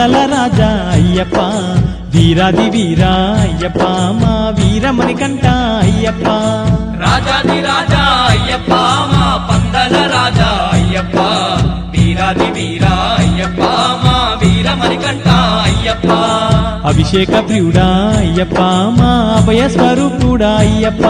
పందల రాజా అయ్యప్ప వీరాది వీరా అయ్యప్ప మా వీరమణి కంట అయ్యప్ప రాజాది రాజా అయ్యప్ప మా పందల రాజా అయ్యప్ప వీరాది వీరా అయ్యప్ప మా వీరమణికంఠ అయ్యప్ప అభిషేక ప్రియుడా అయ్యప్ప మా అభయ స్వరూపుడా అయ్యప్ప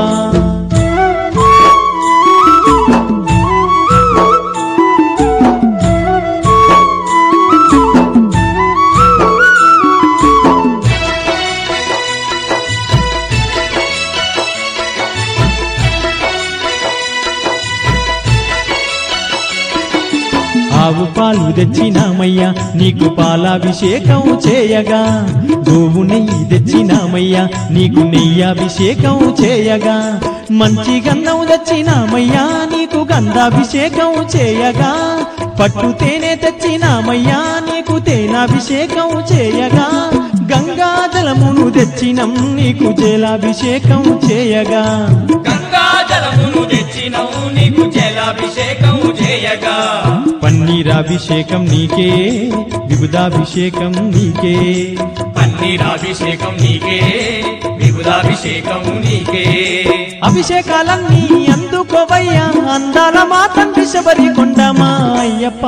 ఆవు పాలు తెచ్చినామయ్యా నీకు పాలాభిషేకం చేయగా గోవు నెయ్యి తెచ్చినామయ్యా నీకు నెయ్యాభిషేకం చేయగా మంచి గంధం తెచ్చినామయ్యా నీకు గంధాభిషేకం చేయగా పట్టు తేనె తెచ్చినామయ్యా నీకు తేనాభిషేకం చేయగా గంగా జలమును తెచ్చినం నీకు జలాభిషేకం చేయగా గంగా జలమును తెచ్చినవు నీకు జలాభిషేకం చేయగా పన్నీరాభిషేకం నీకే విబుధాభిషేకం నీకే పన్నీరాభిషేకం నీకే విబుధాభిషేకం నీకే అభిషేకాలన్నీ అందుకోవయ్యా అందాల మా తండ్రి శబరి కొండమా అయ్యప్ప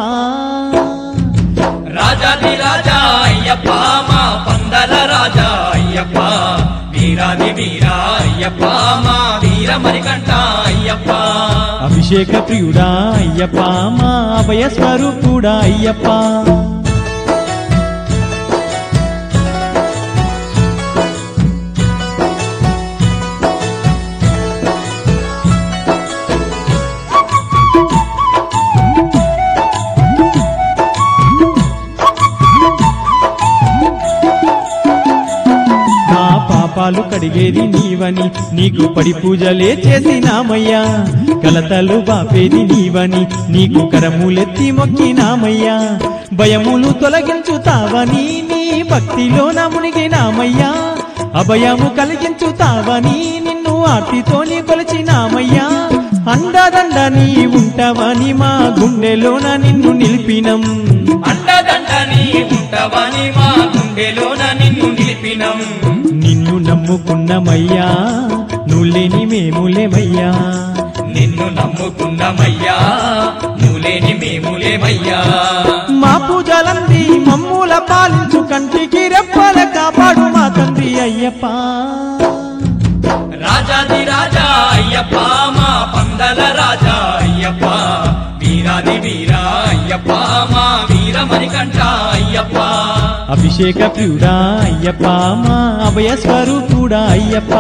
రాజాది రాజా అయ్యప్ప మా పందల రాజా అయ్యప్ప వీరాది వీరా అయ్యప్ప మా వీరమణికంఠ అయ్యప్ప అభిషేక ప్రియుడా అయ్యప్ప మా అభయ స్వరూపుడా అయ్యప్ప నా పాపాలు కడిగేది నీవని నీకు పడి పూజలే చేసినామయ్యా కలతలు బాపేది నీవని నీకు కరములెత్తి మొక్కినామయ్యా భయములు తొలగించుతావని నీ భక్తిలో నమునిగినామయ్యా అభయము కలిగించుతావని నిన్ను ఆర్తితోని కొలిచినామయ్యా అండదండ నీ ఉంటావని మా గుండెలోన నిన్ను నిలిపినం అండదండ నీ ఉంటవని మా గుండెలోన నిన్ను నిలిపినం నిన్ను నమ్ముకున్నమయ్యా నువ్వు లేని మేములేమయ్యా నిన్ను నమ్ముకున్నమయ్యా నువ్వులేని మేములేమయ్యా మా పూజలంది మమ్ముల పాలించు కంటికి రెప్పల కాపాడు మా తండ్రి అయ్యప్ప రాజాది రాజా అయ్యప్ప మా పందల రాజా అయ్యప్ప వీరాది వీరా అయ్యప్ప మా వీరమణికంఠ అయ్యప్ప అభిషేక ప్రియుడా అయ్యప్ప మా అభయ స్వరూపుడా అయ్యప్ప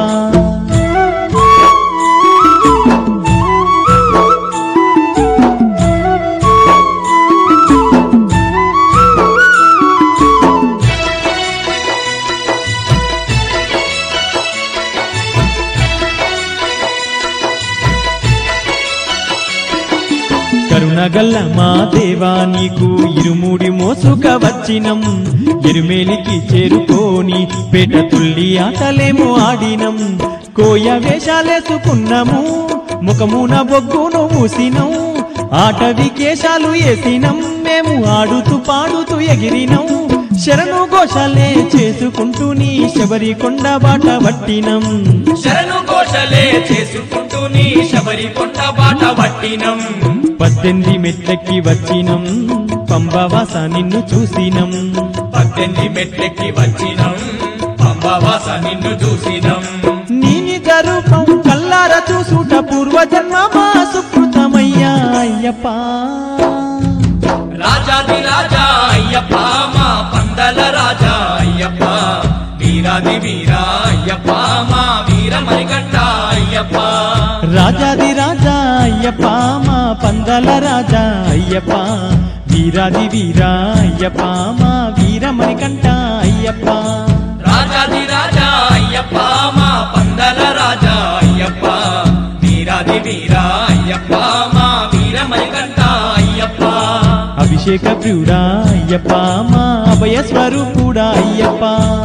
కరుణగల్ల మా దేవా నీకు ఇరుముడి మోసుక వచ్చినం ఎరుమేలికి చేరుకోని పేట తుల్లి ఆటలేమో ఆడినం కోయ వేషాలేసుకున్నాము ముఖమున బొగ్గును మూసినం ఆట వికేశాలు వేసినం మేము ఆడుతూ పాడుతూ ఎగిరినం శరణు ఘోషాలే చేసుకుంటూ నీ శబరి కొండ బాట పట్టినం శరణు ఘోషలే చేసుకుంటూ నీ శబరి కొండ బాట పట్టినం పద్దెనిమిది మెట్లెక్కి వచ్చినం పంబవాస నిన్ను చూసినం పద్దెనిమిది మెట్లెక్కి వచ్చినం పంబవాస నిన్ను చూసినం నీ నిజ రూపం కల్లార చూసుట పూర్వజన్మ మా సుకృతమయ్యా అయ్యప్ప రాజాది రాజా అయ్యప్ప మా పందల రాజా అయ్యప్ప వీరాది వీరా అయ్యప్ప మా వీరమణికంఠ అయ్యప్ప రాజాది రాజా అయ్యప్ప మా పందల రాజా అయ్యప్ప వీరాది వీరా అయ్యప్ప మా వీరమణి కంట అయ్యప్ప రాజాది రాజా అయ్యప్ప మా పందల రాజా అయ్యప్ప వీరాది వీరా అయ్యప్ప మా వీరమణికంఠ అయ్యప్ప అభిషేక ప్రియుడా అయ్యప్ప మా అభయ స్వరూపుడా అయ్యప్ప